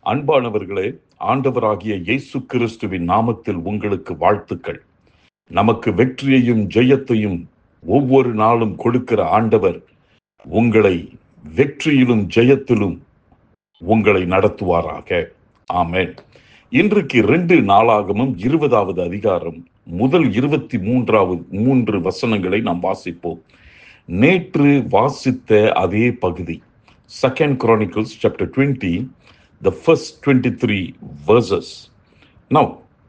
அன்பானவர்களே ஆண்டவராகிய இயேசு கிறிஸ்துவின் நாமத்தில் உங்களுக்கு வாழ்த்துக்கள் நமக்கு வெற்றியையும் ஜெயத்தையும் ஒவ்வொரு நாளும் கொடுக்கிற ஆண்டவர் உங்களை வெற்றியிலும் ஜெயத்திலும் உங்களை நடத்துவாராக ஆமென் இன்றைக்கு ரெண்டு நாளாகமும் இருபதாவது அதிகாரம் முதல் இருபத்தி மூன்றாவது மூன்று வசனங்களை நாம் வாசிப்போம் நேற்று வாசித்த அதே பகுதி second Chronicles chapter twenty the first twenty three verses now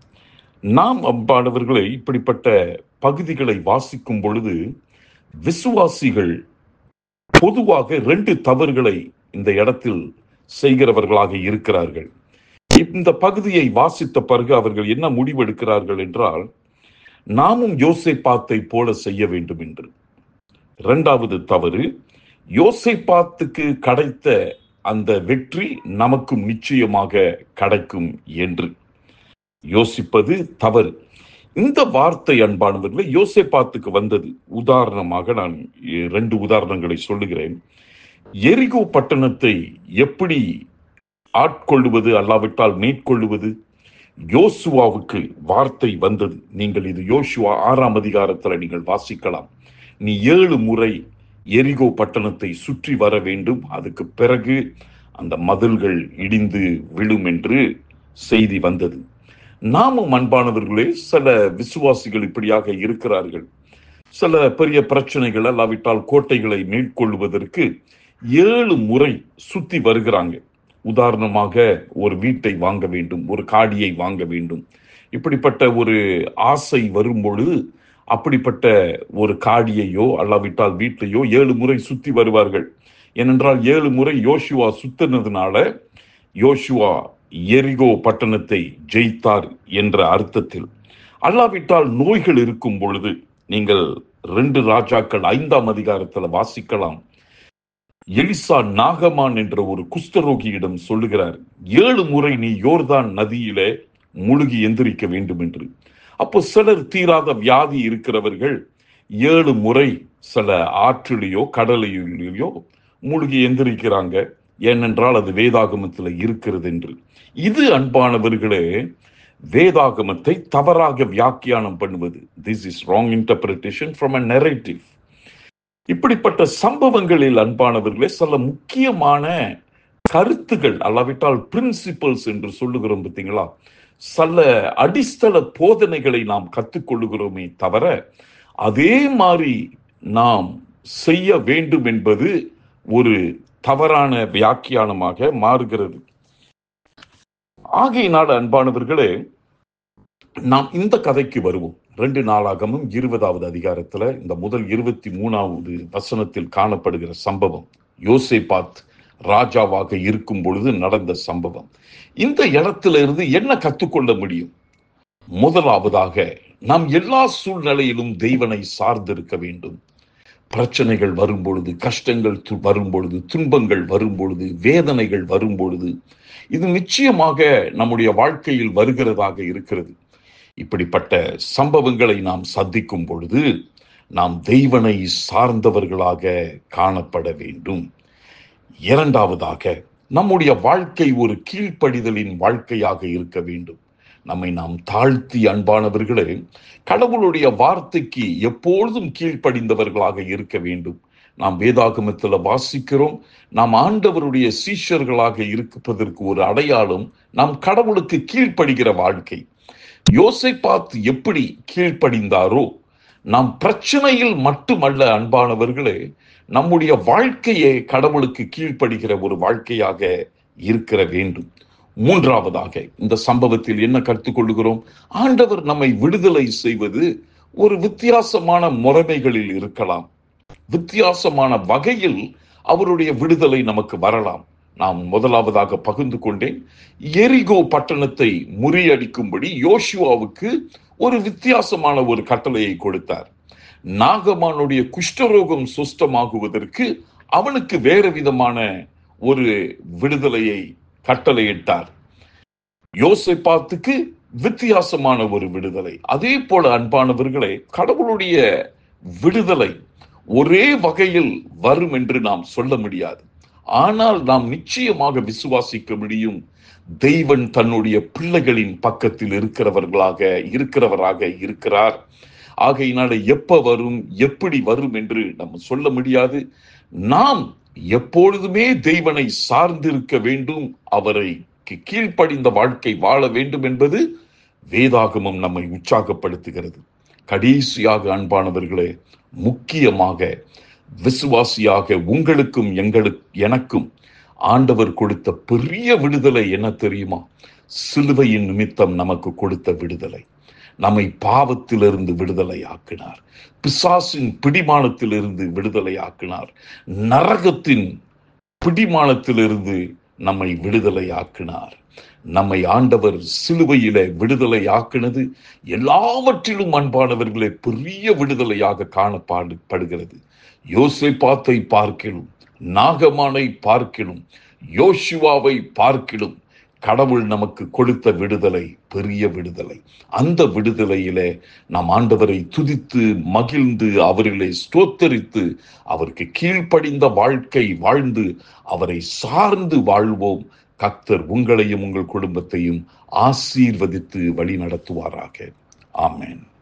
நாம் அம்பானவர்களை இப்படிப்பட்ட பகுதிகளை வாசிக்கும் பொழுது விசுவாசிகள் பொதுவாக ரெண்டு தவறுகளை இந்த இடத்தில் செய்கிறவர்களாக இருக்கிறார்கள் இந்த பகுதியை வாசித்த பிறகு அவர்கள் என்ன முடிவெடுக்கிறார்கள் என்றால் நாமும் யோசேப்பாத்தை போல செய்ய வேண்டும் என்று இரண்டாவது தவறு யோசேப்பாத்துக்கு கிடைத்த அந்த வெற்றி நமக்கும் நிச்சயமாக கிடைக்கும் என்று யோசிப்பது தவறு இந்த வார்த்தை அன்பானவர்களே யோசேப்பாத்துக்கு வந்தது உதாரணமாக நான் ரெண்டு உதாரணங்களை சொல்லுகிறேன் எரிகோ பட்டணத்தை எப்படி ஆட்கொள்ளுவது அல்லாவிட்டால் மேற்கொள்ளுவது யோசுவாவுக்கு வார்த்தை வந்தது நீங்கள் இது யோசுவா ஆறாம் அதிகாரத்தில் நீங்கள் வாசிக்கலாம் நீ ஏழு முறை எரிகோ பட்டணத்தை சுற்றி வர வேண்டும் அதுக்கு பிறகு அந்த மதில்கள் இடிந்து விழும் என்று செய்தி வந்தது நாமும் அன்பானவர்களே சில விசுவாசிகள் இப்படியாக இருக்கிறார்கள் சில பெரிய பிரச்சனைகள் அல்லாவிட்டால் கோட்டைகளை மேற்கொள்வதற்கு ஏழு முறை சுத்தி வருகிறாங்க உதாரணமாக ஒரு வீட்டை வாங்க வேண்டும் ஒரு காடியை வாங்க வேண்டும் இப்படிப்பட்ட ஒரு ஆசை வரும்பொழுது அப்படிப்பட்ட ஒரு காடியையோ அல்லாவிட்டால் வீட்டையோ ஏழு முறை சுத்தி வருவார்கள் ஏனென்றால் ஏழு முறை யோசுவா சுத்தினதுனால யோசுவா எரிகோ பட்டணத்தை ஜெயித்தார் என்ற அர்த்தத்தில் அல்லாவிட்டால் நோய்கள் இருக்கும் பொழுது நீங்கள் ரெண்டு ராஜாக்கள் ஐந்தாம் அதிகாரத்தில் வாசிக்கலாம் எலிசா நாகமான் என்ற ஒரு குஷ்டரோகியிடம் சொல்லுகிறார் ஏழு முறை நீ யோர்தான் நதியிலே முழுகி எந்திரிக்க வேண்டும் என்று அப்போ சிலர் தீராத வியாதி இருக்கிறவர்கள் ஏழு முறை சில ஆற்றிலேயோ கடலையிலேயோ மூழ்கி எந்திரிக்கிறாங்க ஏனென்றால் அது வேதாகமத்தில் இருக்கிறது என்று இது அன்பானவர்களே வேதாகமத்தை தவறாக வியாக்கியானம் பண்ணுவது this is wrong interpretation from a narrative இப்படிப்பட்ட சம்பவங்களில் அன்பானவர்களே சில முக்கியமான கருத்துகள் அல்லாவிட்டால் பிரின்சிபல்ஸ் என்று சொல்லுகிறோம் பார்த்தீங்களா சில அடிஸ்தள போதனைகளை நாம் கற்றுக்கொள்ளுகிறோமே தவிர அதே மாதிரி நாம் செய்ய வேண்டும் என்பது ஒரு தவறான வியாக்கியானமாக மாறுகிறது ஆகையினால் அன்பானவர்களே நாம் இந்த கதைக்கு வருவோம் ரெண்டு நாளாகமும் இருபதாவது அதிகாரத்துல இந்த முதல் இருபத்தி மூணாவது வசனத்தில் காணப்படுகிற சம்பவம் யோசேபாத் ராஜாவாக இருக்கும் பொழுது நடந்த சம்பவம் இந்த இடத்துல இருந்து என்ன கற்றுக்கொள்ள முடியும் முதலாவதாக நாம் எல்லா சூழ்நிலையிலும் தெய்வனை சார்ந்திருக்க வேண்டும் பிரச்சனைகள் வரும் பொழுது கஷ்டங்கள் வரும் பொழுது துன்பங்கள் வரும் பொழுது வேதனைகள் வரும் பொழுது இது நிச்சயமாக நம்முடைய வாழ்க்கையில் வருகிறதாக இருக்கிறது இப்படிப்பட்ட சம்பவங்களை நாம் சந்திக்கும் பொழுது நாம் தெய்வனை சார்ந்தவர்களாக காணப்பட வேண்டும் இரண்டாவதாக நம்முடைய வாழ்க்கை ஒரு கீழ்ப்படிதலின் வாழ்க்கையாக இருக்க வேண்டும் நம்மை நாம் தாழ்த்தி அன்பானவர்களே கடவுளுடைய வார்த்தைக்கு எப்பொழுதும் கீழ்ப்படிந்தவர்களாக இருக்க வேண்டும் நாம் வேதாகமத்தில் வாசிக்கிறோம் நாம் ஆண்டவருடைய சீஷர்களாக இருப்பதற்கு ஒரு அடையாளம் நாம் கடவுளுக்கு கீழ்ப்படுகிற வாழ்க்கை யோசை பார்த்து எப்படி கீழ்ப்படிந்தாரோ நாம் பிரச்சனையில் மட்டுமல்ல அன்பானவர்களே நம்முடைய வாழ்க்கையே கடவுளுக்கு கீழ்ப்படுகிற ஒரு வாழ்க்கையாக இருக்கிற வேண்டும் மூன்றாவதாக இந்த சம்பவத்தில் என்ன கற்றுக்கொள்கிறோம் ஆண்டவர் நம்மை விடுதலை செய்வது ஒரு வித்தியாசமான முறைமைகளில் இருக்கலாம் வித்தியாசமான வகையில் அவருடைய விடுதலை நமக்கு வரலாம் நாம் முதலாவதாக பகிர்ந்து கொண்டேன் எரிகோ பட்டணத்தை முறியடிக்கும்படி யோசுவாவுக்கு ஒரு வித்தியாசமான ஒரு கட்டளையை கொடுத்தார் நாகமானுடைய குஷ்டரோகம் சுஸ்தமாகுவதற்கு அவனுக்கு வேறு விதமான ஒரு விடுதலையை கட்டளையிட்டார் யோசைப்பாத்துக்கு வித்தியாசமான ஒரு விடுதலை அதே போல அன்பானவர்களே கடவுளுடைய விடுதலை ஒரே வகையில் வரும் என்று நாம் சொல்ல முடியாது ஆனால் நாம் நிச்சயமாக விசுவாசிக்க முடியும் தெய்வன் தன்னுடைய பிள்ளைகளின் பக்கத்தில் இருக்கிறவர்களாக இருக்கிறவராக இருக்கிறார் ஆகையினால எப்ப வரும் எப்படி வரும் என்று நம்ம சொல்ல முடியாது நாம் எப்பொழுதுமே தெய்வனை சார்ந்திருக்க வேண்டும் அவரை கீழ்ப்படிந்த வாழ்க்கை வாழ வேண்டும் என்பது வேதாகமம் நம்மை உற்சாகப்படுத்துகிறது கடைசியாக அன்பானவர்களே முக்கியமாக விசுவாசியாக உங்களுக்கும் எங்களுக்கு எனக்கும் ஆண்டவர் கொடுத்த பெரிய விடுதலை என்ன தெரியுமா சிலுவையின் நிமித்தம் நமக்கு கொடுத்த விடுதலை நம்மை பாவத்திலிருந்து விடுதலை ஆக்கினார் பிசாசின் பிடிமானத்திலிருந்து விடுதலை ஆக்கினார் நரகத்தின் பிடிமானத்திலிருந்து நம்மை விடுதலை ஆக்கினார் நம்மை ஆண்டவர் சிலுவையில விடுதலை ஆக்கினது எல்லாவற்றிலும் அன்பானவர்களே பெரிய விடுதலையாக காணப்பாடுபடுகிறது யோசைப்பாத்தை பார்க்கிலும் நாகமானை பார்க்கிலும் யோசுவாவை பார்க்கிலும் கடவுள் நமக்கு கொடுத்த விடுதலை பெரிய விடுதலை அந்த விடுதலையிலே நாம் ஆண்டவரை துதித்து மகிழ்ந்து அவர்களை ஸ்தோத்தரித்து அவருக்கு கீழ்ப்படிந்த வாழ்க்கை வாழ்ந்து அவரை சார்ந்து வாழ்வோம் கத்தர் உங்களையும் உங்கள் குடும்பத்தையும் ஆசீர்வதித்து வழி நடத்துவாராக ஆமேன்